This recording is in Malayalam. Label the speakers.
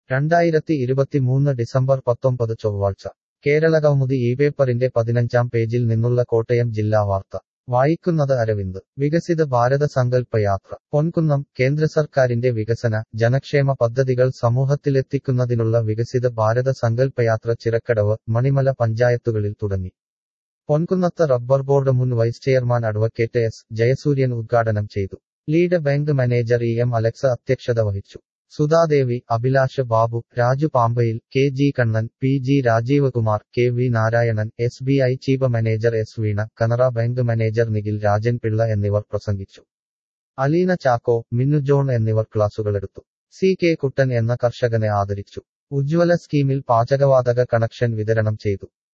Speaker 1: രണ്ടായിരത്തി ഇരുപത്തിമൂന്ന് ഡിസംബർ പത്തൊമ്പത് ചൊവ്വാഴ്ച കേരളകൗമുദി ഈ പേപ്പറിന്റെ പതിനഞ്ചാം പേജിൽ നിന്നുള്ള കോട്ടയം ജില്ലാ വാർത്ത വായിക്കുന്നത് അരവിന്ദ് വികസിത ഭാരത സങ്കല്പയാത്ര പൊൻകുന്നം കേന്ദ്ര സർക്കാരിന്റെ വികസന ജനക്ഷേമ പദ്ധതികൾ സമൂഹത്തിലെത്തിക്കുന്നതിനുള്ള വികസിത ഭാരത സങ്കല്പയാത്ര ചിറക്കടവ് മണിമല പഞ്ചായത്തുകളിൽ തുടങ്ങി പൊൻകുന്നത്ത് റബ്ബർ ബോർഡ് മുൻ vice chairman advocate S Jayasooryan ഉദ്ഘാടനം ചെയ്തു lead bank manager E M Alex അധ്യക്ഷത വഹിച്ചു സുധാദേവി അഭിലാഷ് ബാബു രാജു പാമ്പയിൽ K G Kannan P G Rajeev Kumar K V Narayanan S B I chief manager S Veena Canara bank manager Nikhil Rajan Pillai എന്നിവർ പ്രസംഗിച്ചു അലീന ചാക്കോ മിന്നു ജോൺ എന്നിവർ ക്ലാസുകളെടുത്തു സി കെ കുട്ടൻ എന്ന കർഷകനെ ആദരിച്ചു ഉജ്ജ്വല സ്കീമിൽ പാചകവാതക കണക്ഷൻ വിതരണം ചെയ്തു